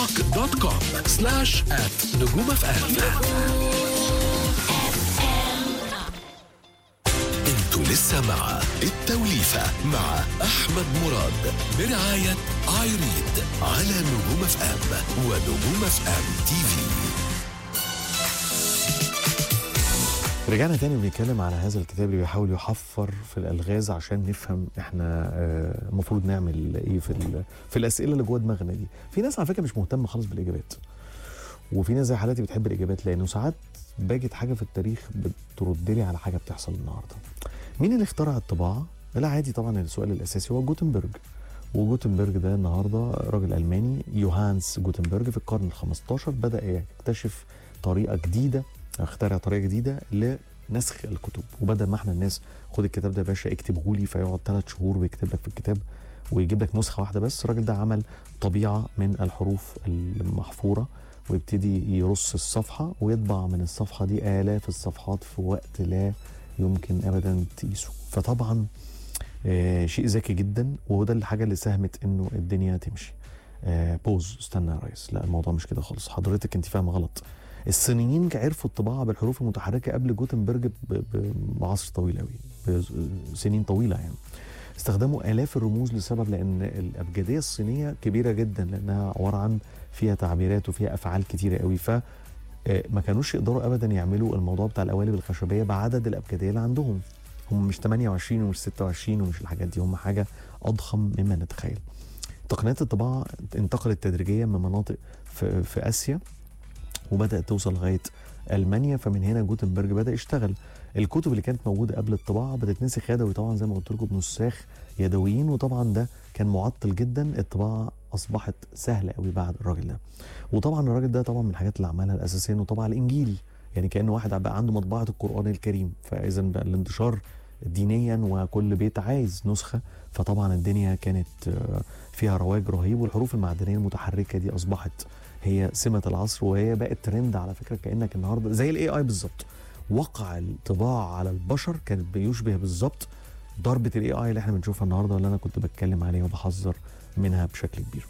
توك دوت كوم سلاش ات نجوم اف ام انتوا لسه مع التوليفة مع أحمد مراد برعاية ايريد على نجوم اف ام ونجوم اف ام تي في رجعنا تاني وبنتكلم على هذا الكتاب اللي بيحاول يحفر في الالغاز عشان نفهم احنا آه، المفروض نعمل ايه في ال- في الاسئله اللي جوه دماغنا دي في ناس على فكره مش مهتمه خالص بالاجابات وفي ناس زي حالاتي بتحب الاجابات لانه ساعات باجت حاجه في التاريخ بترد لي على حاجه بتحصل النهارده مين اللي اخترع الطباعه لا عادي طبعا السؤال الاساسي هو جوتنبرج وجوتنبرج ده النهارده راجل الماني يوهانس جوتنبرج في القرن ال 15 بدا يكتشف طريقه جديده اخترع طريقه جديده لنسخ الكتب وبدل ما احنا الناس خد الكتاب ده يا باشا اكتبه لي فيقعد ثلاث شهور ويكتب لك في الكتاب ويجيب لك نسخه واحده بس الراجل ده عمل طبيعه من الحروف المحفوره ويبتدي يرص الصفحه ويطبع من الصفحه دي الاف الصفحات في وقت لا يمكن ابدا تقيسه فطبعا آه شيء ذكي جدا وهو ده الحاجه اللي ساهمت انه الدنيا تمشي آه بوز استنى يا ريس لا الموضوع مش كده خالص حضرتك انت فاهمه غلط الصينيين عرفوا الطباعه بالحروف المتحركه قبل جوتنبرج ب- ب- بعصر طويل قوي بسنين طويله يعني استخدموا الاف الرموز لسبب لان الابجديه الصينيه كبيره جدا لانها عباره عن فيها تعبيرات وفيها افعال كتيره قوي ف آه، ما كانوش يقدروا ابدا يعملوا الموضوع بتاع القوالب الخشبيه بعدد الابجديه اللي عندهم هم مش 28 ومش 26 ومش الحاجات دي هم حاجه اضخم مما نتخيل تقنيات الطباعه انتقلت تدريجيا من مناطق في, في اسيا وبدات توصل لغايه المانيا فمن هنا جوتنبرج بدا يشتغل الكتب اللي كانت موجوده قبل الطباعه بتتنسخ يدوي طبعا زي ما قلت لكم بنساخ يدويين وطبعا ده كان معطل جدا الطباعه اصبحت سهله قوي بعد الراجل ده وطبعا الراجل ده طبعا من الحاجات اللي عملها الاساسيه انه طبع الانجيل يعني كان واحد بقى عنده مطبعه القران الكريم فاذا بقى الانتشار دينيا وكل بيت عايز نسخه فطبعا الدنيا كانت آه، فيها رواج رهيب والحروف المعدنيه المتحركه دي اصبحت هي سمه العصر وهي بقت ترند على فكره كانك النهارده زي الاي اي بالظبط وقع الطباعه على البشر كانت بيشبه بالظبط ضربه الاي اي اللي احنا بنشوفها النهارده اللي انا كنت بتكلم عليها وبحذر منها بشكل كبير.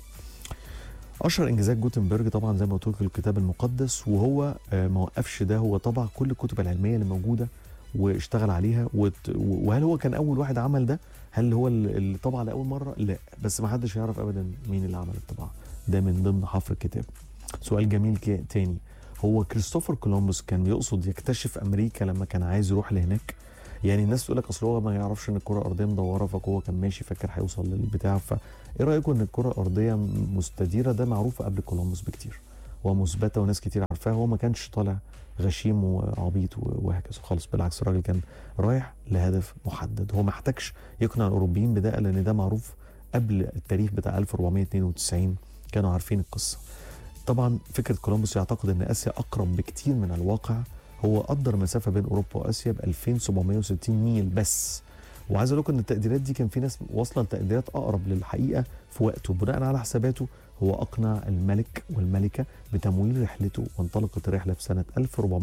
اشهر انجازات جوتنبرج طبعا زي ما قلت لكم الكتاب المقدس وهو آه، ما وقفش ده هو طبع كل الكتب العلميه اللي موجوده واشتغل عليها وت- وهل هو كان اول واحد عمل ده؟ هل هو ال- اللي طبع لاول مره؟ لا بس ما حدش يعرف ابدا مين اللي عمل الطباعه ده من ضمن حفر الكتاب. سؤال جميل كي- تاني هو كريستوفر كولومبوس كان بيقصد يكتشف امريكا لما كان عايز يروح لهناك يعني الناس تقول لك اصل هو ما يعرفش ان الكره الارضيه مدوره فهو كان ماشي فاكر هيوصل للبتاع فايه رايكم ان الكره الارضيه مستديره ده معروف قبل كولومبوس بكتير ومثبته وناس كتير عارفاها هو ما كانش طالع غشيم وعبيط و- وهكذا خالص بالعكس الراجل كان رايح لهدف محدد هو ما احتاجش يقنع الاوروبيين بده لان ده معروف قبل التاريخ بتاع 1492 كانوا عارفين القصه طبعا فكره كولومبوس يعتقد ان اسيا اقرب بكتير من الواقع هو قدر مسافه بين اوروبا واسيا ب 2760 ميل بس وعايز اقول لكم ان التقديرات دي كان في ناس واصله لتقديرات اقرب للحقيقه في وقته بناء على حساباته هو اقنع الملك والملكه بتمويل رحلته وانطلقت الرحله في سنه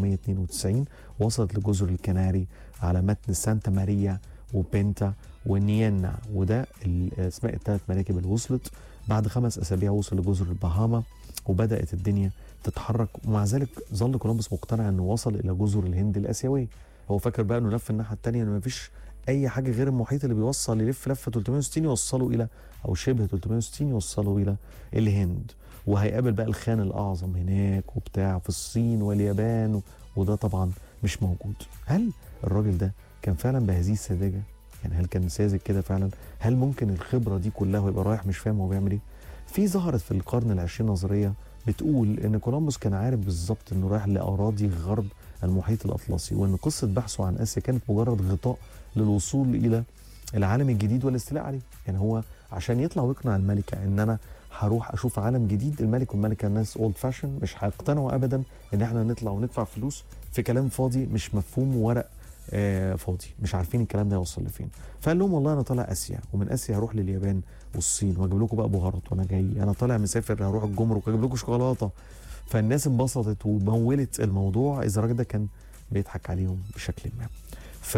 1492 وصلت لجزر الكناري على متن سانتا ماريا وبنتا ونيانا وده الاسماء الثلاث مراكب اللي وصلت بعد خمس اسابيع وصل لجزر البهاما وبدات الدنيا تتحرك ومع ذلك ظل كولومبوس مقتنع انه وصل الى جزر الهند الاسيويه هو فاكر بقى انه لف الناحيه الثانيه انه مفيش اي حاجه غير المحيط اللي بيوصل يلف لفه 360 يوصله الى او شبه 360 يوصله الى الهند وهيقابل بقى الخان الاعظم هناك وبتاع في الصين واليابان و- وده طبعا مش موجود هل الراجل ده كان فعلا بهذه السذاجه يعني هل كان ساذج كده فعلا هل ممكن الخبره دي كلها ويبقى رايح مش فاهم هو بيعمل ايه في ظهرت في القرن العشرين نظريه بتقول ان كولومبوس كان عارف بالظبط انه رايح لاراضي غرب المحيط الاطلسي وان قصه بحثه عن اسيا كانت مجرد غطاء للوصول الى العالم الجديد والاستيلاء عليه يعني هو عشان يطلع ويقنع الملكه ان انا هروح اشوف عالم جديد الملك والملكه الناس اولد فاشن مش هيقتنعوا ابدا ان احنا نطلع وندفع فلوس في كلام فاضي مش مفهوم وورق آه فاضي مش عارفين الكلام ده يوصل لفين فقال لهم والله انا طالع اسيا ومن اسيا هروح لليابان والصين واجيب لكم بقى بهارات وانا جاي انا طالع مسافر هروح الجمرك واجيب لكم شوكولاته فالناس انبسطت ومولت الموضوع اذا الراجل ده كان بيضحك عليهم بشكل ما ف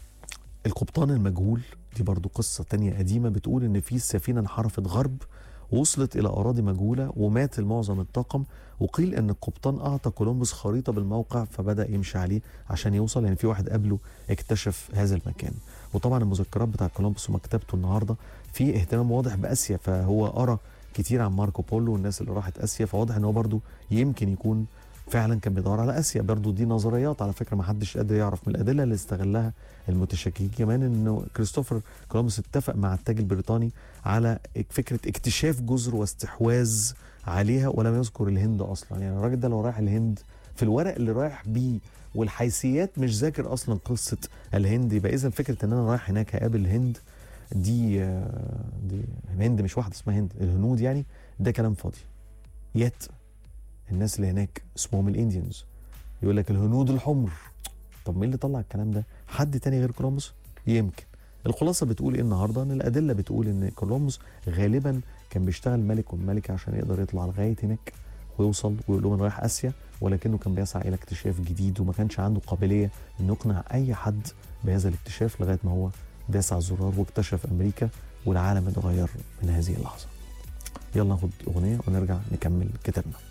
القبطان المجهول دي برضو قصة تانية قديمة بتقول إن في سفينة انحرفت غرب وصلت الى اراضي مجهوله ومات المعظم الطاقم وقيل ان القبطان اعطى كولومبوس خريطه بالموقع فبدا يمشي عليه عشان يوصل يعني في واحد قبله اكتشف هذا المكان وطبعا المذكرات بتاع كولومبوس ومكتبته النهارده في اهتمام واضح باسيا فهو قرا كتير عن ماركو بولو والناس اللي راحت اسيا فواضح ان هو برضو يمكن يكون فعلا كان بيدور على اسيا برضو دي نظريات على فكره ما حدش قادر يعرف من الادله اللي استغلها المتشككين كمان انه كريستوفر كولومبوس اتفق مع التاج البريطاني على فكره اكتشاف جزر واستحواذ عليها ولم يذكر الهند اصلا يعني الراجل ده لو رايح الهند في الورق اللي رايح بيه والحيثيات مش ذاكر اصلا قصه الهند يبقى اذا فكره ان انا رايح هناك هقابل الهند دي آه، دي هند مش واحده اسمها هند الهنود يعني ده كلام فاضي يت الناس اللي هناك اسمهم الانديانز يقول لك الهنود الحمر طب مين اللي طلع الكلام ده حد تاني غير كولومبوس يمكن الخلاصه بتقول ايه النهارده ان الادله بتقول ان كولومبوس غالبا كان بيشتغل ملك والملكه عشان يقدر يطلع لغايه هناك ويوصل ويقول لهم انا رايح اسيا ولكنه كان بيسعى الى اكتشاف جديد وما كانش عنده قابليه انه يقنع اي حد بهذا الاكتشاف لغايه ما هو داس على الزرار واكتشف امريكا والعالم اتغير من هذه اللحظه يلا ناخد اغنيه ونرجع نكمل كتابنا